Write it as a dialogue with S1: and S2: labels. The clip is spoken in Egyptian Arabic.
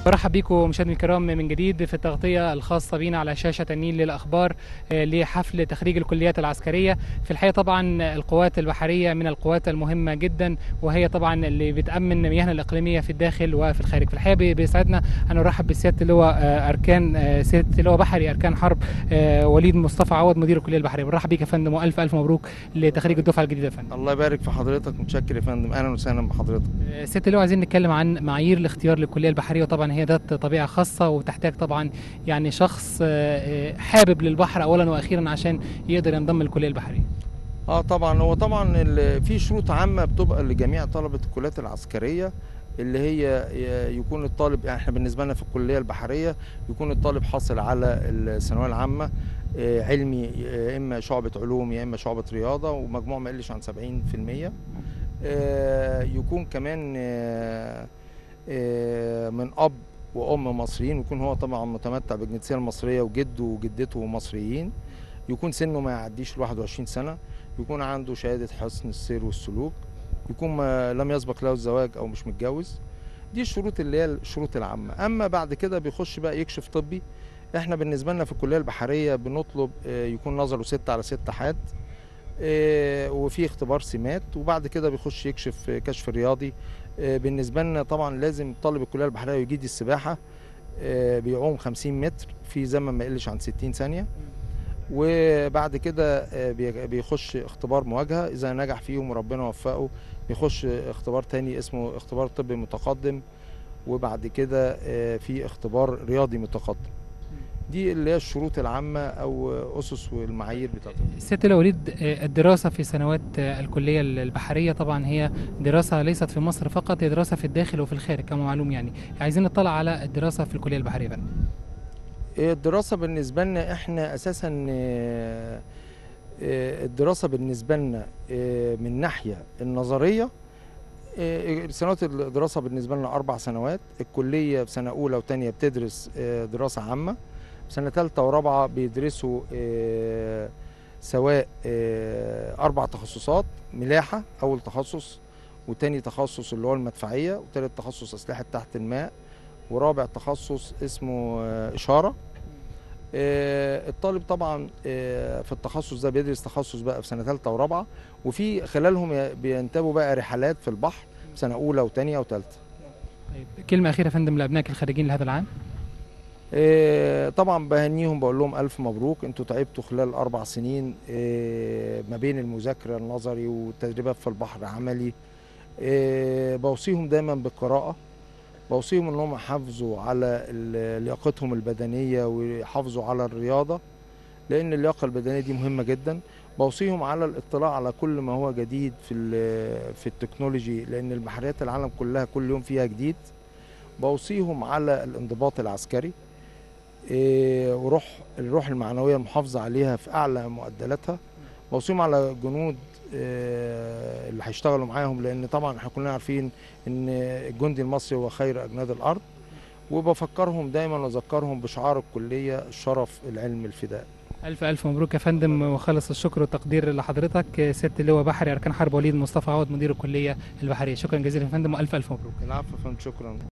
S1: برحب بيكم مشاهدينا الكرام من جديد في التغطية الخاصة بينا على شاشة النيل للأخبار آه، لحفل تخريج الكليات العسكرية في الحقيقة طبعا القوات البحرية من القوات المهمة جدا وهي طبعا اللي بتأمن مياهنا الإقليمية في الداخل وفي الخارج في الحقيقة بي- بيسعدنا أن نرحب بسيادة اللواء آه، أركان آه، سيادة اللواء بحري أركان حرب آه، وليد مصطفى عوض مدير الكلية البحرية بنرحب بيك يا فندم وألف ألف مبروك لتخريج الدفعة الجديدة يا فندم
S2: الله يبارك في حضرتك متشكر يا فندم اهلا وسهلا بحضرتك
S1: آه، سيادة اللواء عايزين نتكلم عن معايير الاختيار للكلية البحرية وطبعا هي ذات طبيعة خاصة وتحتاج طبعا يعني شخص آه، آه، حابب للبحر أولا وأخيرا عشان يقدر ينضم للكلية البحرية
S2: اه طبعا هو طبعا ال- في شروط عامه بتبقى لجميع طلبه الكليات العسكريه اللي هي ي- يكون الطالب يعني احنا بالنسبه لنا في الكليه البحريه يكون الطالب حاصل على الثانويه العامه آه، علمي يا اما شعبه علوم يا اما شعبه رياضه ومجموع ما يقلش عن 70% آه، يكون كمان آه، آه، من اب وام مصريين ويكون هو طبعا متمتع بالجنسيه المصريه وجده وجدته مصريين يكون سنه ما يعديش ال 21 سنه يكون عنده شهاده حسن السير والسلوك يكون ما لم يسبق له الزواج او مش متجوز دي الشروط اللي هي الشروط العامه اما بعد كده بيخش بقى يكشف طبي احنا بالنسبه لنا في الكليه البحريه بنطلب آه، يكون نظره 6 على 6 حاد آه، وفي اختبار سمات وبعد كده بيخش يكشف آه، كشف رياضي آه، بالنسبه لنا طبعا لازم طالب الكليه البحريه يجيد السباحه آه، بيعوم 50 متر في زمن ما يقلش عن 60 ثانيه وبعد كده آه، بي- بيخش اختبار مواجهه اذا نجح فيهم وربنا وفقه بيخش اختبار تاني اسمه اختبار طبي متقدم وبعد كده آه، في اختبار رياضي متقدم دي اللي هي الشروط العامه او اسس والمعايير بتاعتها
S1: سيادة اللواء وليد آه، الدراسة في سنوات آه، الكلية البحرية طبعا هي دراسة ليست في مصر فقط هي دراسة في الداخل وفي الخارج كما معلوم يعني عايزين نطلع على الدراسة في الكلية البحرية يا فندم
S2: الدراسة بالنسبة لنا احنا اساسا آه، آه، الدراسة بالنسبة لنا آه، من ناحية النظرية آه، سنوات الدراسة بالنسبة لنا أربع سنوات الكلية في سنة أولى وتانية بتدرس آه، دراسة عامة سنة تالتة ورابعة بيدرسوا آه، سواء آه، أربع تخصصات ملاحة أول تخصص وتاني تخصص اللي هو المدفعية وتالت تخصص أسلحة تحت الماء ورابع تخصص اسمه آه، إشارة آه، الطالب طبعا آه، في التخصص ده بيدرس تخصص بقى في سنة ثالثة ورابعة وفي خلالهم ي- بينتابوا بقى رحلات في البحر في سنة أولى وثانية وثالثة
S1: طيب كلمة أخيرة يا فندم لأبنائك الخارجين لهذا العام
S2: آه، طبعا بهنيهم بقول لهم ألف مبروك انتوا تعبتوا خلال أربع سنين آه، ما بين المذاكرة النظري والتدريبات في البحر عملي آه، بوصيهم دايما بالقراءة بوصيهم انهم يحافظوا على ال- لياقتهم البدنية ويحافظوا على الرياضة لأن اللياقة البدنية دي مهمة جدا بوصيهم على الاطلاع على كل ما هو جديد في ال- في التكنولوجي لأن البحريات العالم كلها كل يوم فيها جديد بوصيهم على الانضباط العسكري إيه، وروح الروح المعنويه المحافظه عليها في اعلى معدلاتها بوصيهم على جنود إيه، اللي هيشتغلوا معاهم لان طبعا احنا كلنا عارفين ان الجندي المصري هو خير اجناد الارض وبفكرهم دايما واذكرهم بشعار الكليه الشرف العلم الفداء
S1: ألف ألف مبروك يا فندم وخلص الشكر والتقدير لحضرتك آه، سيادة اللواء بحري أركان حرب وليد مصطفى عوض مدير الكلية البحرية شكرا جزيلا يا فندم وألف ألف مبروك
S2: العفو يا فندم شكرا